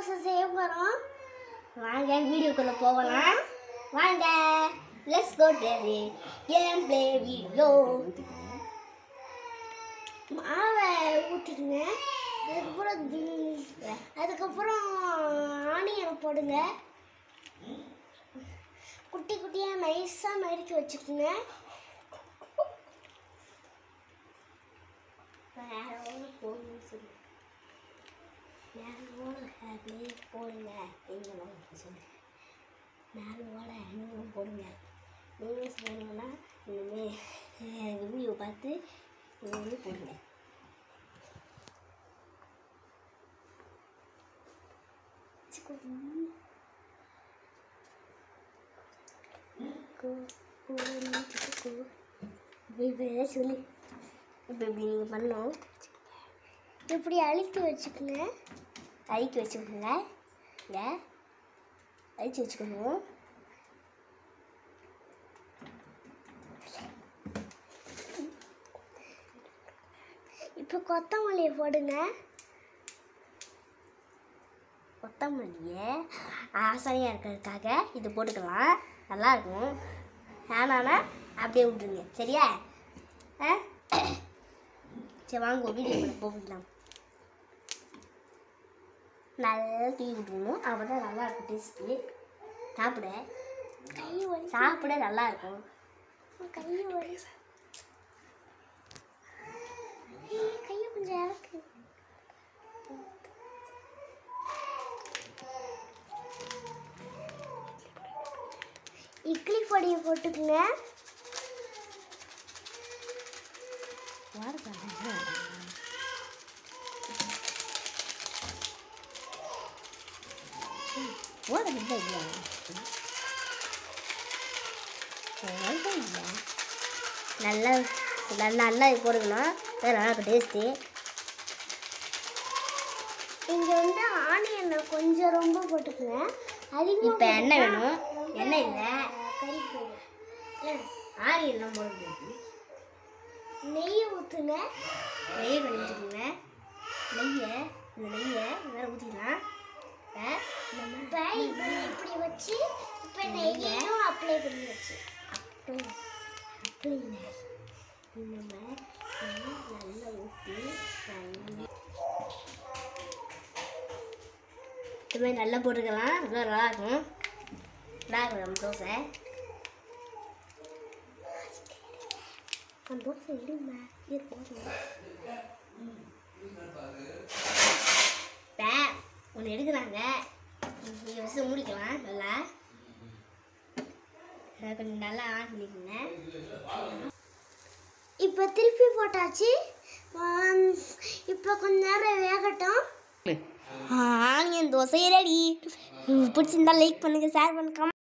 தோசை செய்ய போகிறோம் வாங்க வீடியோக்குள்ள போகலாம் வாங்க let's go to the game play video மாவை ஊற்றிக்கங்க அதுக்கப்புறம் ம், அதுக்கப்புறம் ஆனியனை போடுங்க குட்டி குட்டியாக நைஸாக நறுக்கி வச்சுக்கோங்க வேற ஒன்று போடணும்னு சொல்லு மேலோட அப்படியே போடுங்க நீங்களும் சொல்லு மேலோட நீங்களும் போடுங்க நீங்களும் செய்யணும்னா இனிமேல் வீடியோ பார்த்து நீங்களும் போடுங்க இப்போ சொல்லு இப்போ இப்படி நீங்கள் பண்ணணும் இப்படி அழுத்தி வச்சுக்கோங்க அழிக்க வச்சுக்கோங்க இங்கே அழிச்சு வச்சுக்கணும் இப்போ கொத்தமல்லியை போடுங்க கொத்தமல்லியை ஆசனையாக இருக்கிறதுக்காக இது போட்டுக்கலாம் நல்லா இருக்கும் வேணான்னா அப்படியே விட்டுருங்க சரியா ஆ சரி வாங்க வீடியோ போகலாம் நல்லா டீ விட்டுருணும் அப்போ தான் நல்லா இருக்கும் டேஸ்ட்டு சாப்பிட கை வலி சாப்பிட நல்லா இருக்கும் கை வலி ஏய், கையை கொஞ்சம் இறக்கு இட்லி பொடியை போட்டுக்குங்க ஓட இல்லை இல்லை ஓட இல்லை நல்லா நல்லா நல்லா இது போடுக்கணும் அது நல்லா இருக்கும் டேஸ்ட்டு இங்கே வந்து ஆனியனை கொஞ்சம் ரொம்ப போட்டுக்குங்க அதிகமாக இப்போ எண்ணெய் வேணும் எண்ணெய் இல்லை கறி போயிடும் ஆரியெல்லாம் போட முடியாது நெய் ஊற்றுங்க நெய்யை கொஞ்சம் ஊற்றிக்கோங்க நெய்யை இந்த நெய்யை வேறு ஊற்றிக்கலாம் இப்போ இப்படி இப்படி வச்சு இப்போ நெய்யையும் அப்ளை பண்ணி வச்சு அப்படி அப்படி இல்லை நம்ம நெய் நல்லா ஊற்றி நல்லா இது மாதிரி நல்லா போட்டுக்கலாம் நல்லா நல்லா இருக்கும் நல்லா இருக்கும் நம்ம தோசை அந்த தோசை இடுமா இது போதும் இப்போ ஒன்று எடுக்கிறாங்க நீங்கள் வச்சு முடிக்கலாம் நல்லா அதை கொஞ்சம் நல்லா ஆன் பண்ணிக்கோங்க இப்போ திருப்பி போட்டாச்சு ஆம், இப்போ கொஞ்ச நேரம் வேகட்டும் ஆனியன் தோசை ரெடி பிடிச்சிருந்தா லைக் பண்ணுங்கள் ஷேர் பண்ணுங்க